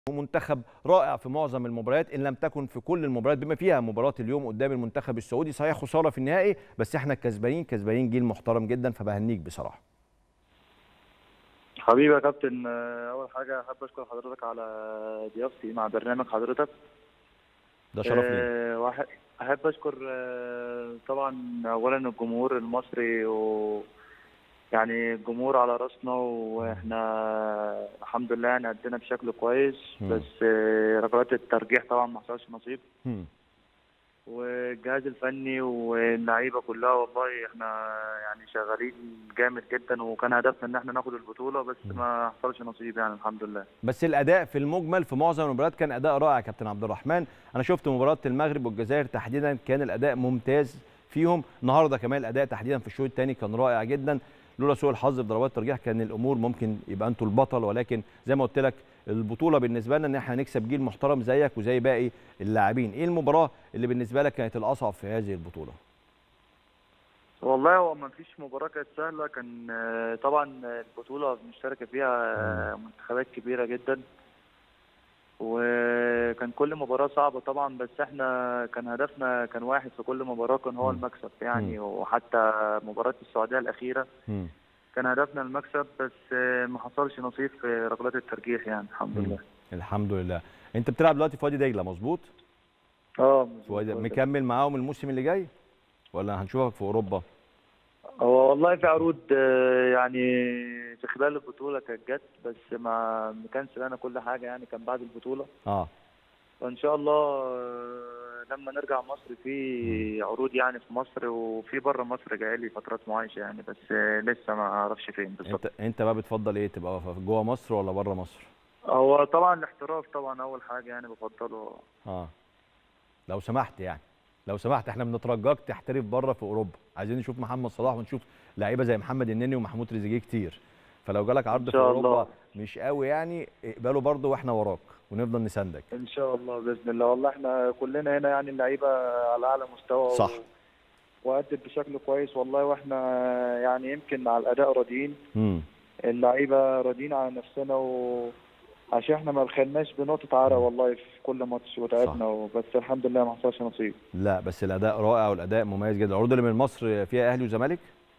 منتخب رائع في معظم المباريات ان لم تكن في كل المباريات بما فيها مباراه اليوم قدام المنتخب السعودي صحيح خساره في النهائي بس احنا كسبانين كسبانين جيل محترم جدا فبهنيك بصراحه حبيبي يا كابتن آه، اول حاجه احب اشكر حضرتك على ضيافتي مع برنامج حضرتك ده شرف لينا آه، واحد احب اشكر آه، طبعا اولا الجمهور المصري و يعني الجمهور على راسنا واحنا الحمد لله يعني ادينا بشكل كويس مم. بس آه، ركلات الترجيح طبعا ما حصلش نصيب مم. والجهاز الفني واللعيبه كلها والله احنا يعني شغالين جامد جدا وكان هدفنا ان احنا ناخد البطوله بس ما حصلش نصيب يعني الحمد لله بس الاداء في المجمل في معظم المباريات كان اداء رائع يا كابتن عبد الرحمن انا شفت مباراه المغرب والجزائر تحديدا كان الاداء ممتاز فيهم النهارده كمان الاداء تحديدا في الشوط الثاني كان رائع جدا لولا سوء الحظ في ضربات الترجيح كان الامور ممكن يبقى انتوا البطل ولكن زي ما قلت لك البطوله بالنسبه لنا ان احنا نكسب جيل محترم زيك وزي باقي اللاعبين ايه المباراه اللي بالنسبه لك كانت الاصعب في هذه البطوله والله هو ما فيش مباراة كانت سهلة كان آه، طبعا البطولة مشتركة فيها آه، منتخبات كبيرة جدا وكان كل مباراة صعبة طبعا بس احنا كان هدفنا كان واحد في كل مباراة كان هو مم. المكسب يعني وحتى مباراة السعودية الأخيرة مم. كان هدفنا المكسب بس آه، ما حصلش نصيب في ركلات الترجيح يعني الحمد مم. لله الحمد لله انت بتلعب دلوقتي في وادي دجله مظبوط اه في وادي مظبوط. مكمل معاهم الموسم اللي جاي ولا هنشوفك في اوروبا هو والله في عروض آه، يعني في خلال البطولة كانت جت بس ما ما كانش لنا كل حاجة يعني كان بعد البطولة اه فإن شاء الله آه، لما نرجع مصر في عروض يعني في مصر وفي بره مصر جاي لي فترات معايشة يعني بس آه، لسه ما أعرفش فين بالظبط انت انت بقى بتفضل ايه تبقى في جوه مصر ولا بره مصر هو طبعا الاحتراف طبعا أول حاجة يعني بفضله اه لو سمحت يعني لو سمحت احنا بنترجاك تحترف بره في اوروبا عايزين نشوف محمد صلاح ونشوف لعيبه زي محمد النني ومحمود تريزيجيه كتير فلو جالك عرض في شاء اوروبا الله. مش قوي يعني اقبله برضه واحنا وراك ونفضل نساندك إن شاء الله بإذن الله والله إحنا كلنا هنا يعني اللعيبة على أعلى مستوى و- صح. وأدت بشكل كويس والله وإحنا يعني يمكن على الأداء راضيين امم اللعيبه راضيين على نفسنا و عشان احنا ما دخلناش بنقطه عرق والله في كل ماتش وتعبنا وبس الحمد لله ما حصلش نصيب لا بس الاداء رائع والاداء مميز جدا العروض اللي من مصر فيها اهلي وزمالك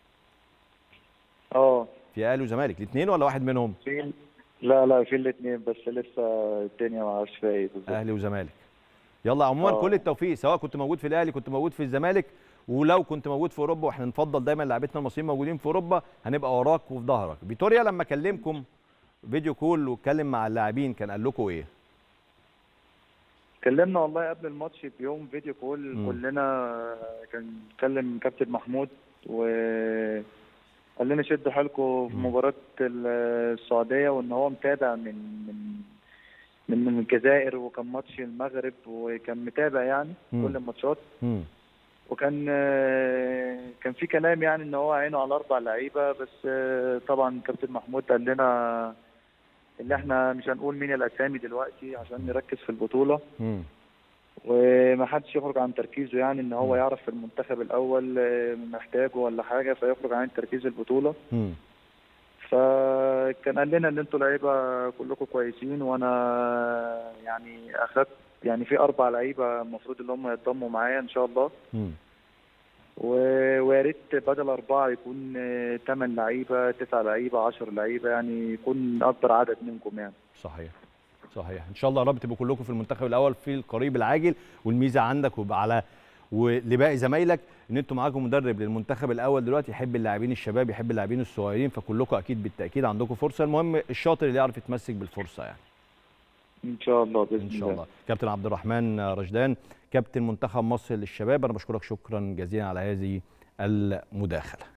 اه فيها اهلي وزمالك الاثنين ولا واحد منهم في لا لا في الاثنين بس لسه الدنيا ما اعرفش فيها ايه بالظبط اهلي وزمالك يلا عموما آه. كل التوفيق سواء كنت موجود في الاهلي كنت موجود في الزمالك ولو كنت موجود في اوروبا واحنا نفضل دايما لعيبتنا المصريين موجودين في اوروبا هنبقى وراك وفي ظهرك فيتوريا لما كلمكم فيديو كول واتكلم مع اللاعبين كان قال لكم ايه اتكلمنا والله قبل الماتش بيوم فيديو كول مم. كلنا كان اتكلم كابتن محمود و قال لنا شدوا حيلكم في مم. مباراة ال- السعودية وإن هو متابع من من من من الجزائر وكان ماتش المغرب وكان متابع يعني مم. كل الماتشات مم. وكان آه، كان في كلام يعني ان هو عينه على اربع لعيبه بس آه، طبعا كابتن محمود قال لنا ان احنا مش هنقول مين الاسامي دلوقتي عشان نركز في البطوله مم. وما حدش يخرج عن تركيزه يعني ان هو مم. يعرف في المنتخب الاول آه، محتاجه ولا حاجه فيخرج عن تركيز البطوله مم. فكان قال لنا ان انتوا لعيبه كلكم كويسين وانا يعني اخدت يعني في اربع لعيبه المفروض ان هم يتضموا معايا ان شاء الله مم. و- ويا ريت بدل أربعة يكون آه، تمن لعيبة تسع لعيبة عشر لعيبة يعني يكون أكبر عدد منكم يعني صحيح صحيح ان شاء الله يا رب تبقوا كلكم في المنتخب الاول في القريب العاجل والميزه عندك ويبقى على ولباقي زمايلك ان انتوا معاكم مدرب للمنتخب الاول دلوقتي يحب اللاعبين الشباب يحب اللاعبين الصغيرين فكلكم اكيد بالتاكيد عندكم فرصه المهم الشاطر اللي يعرف يتمسك بالفرصه يعني إن شاء الله بإذن ان شاء الله كابتن عبد الرحمن رشدان كابتن منتخب مصر للشباب انا بشكرك شكرا جزيلا على هذه المداخله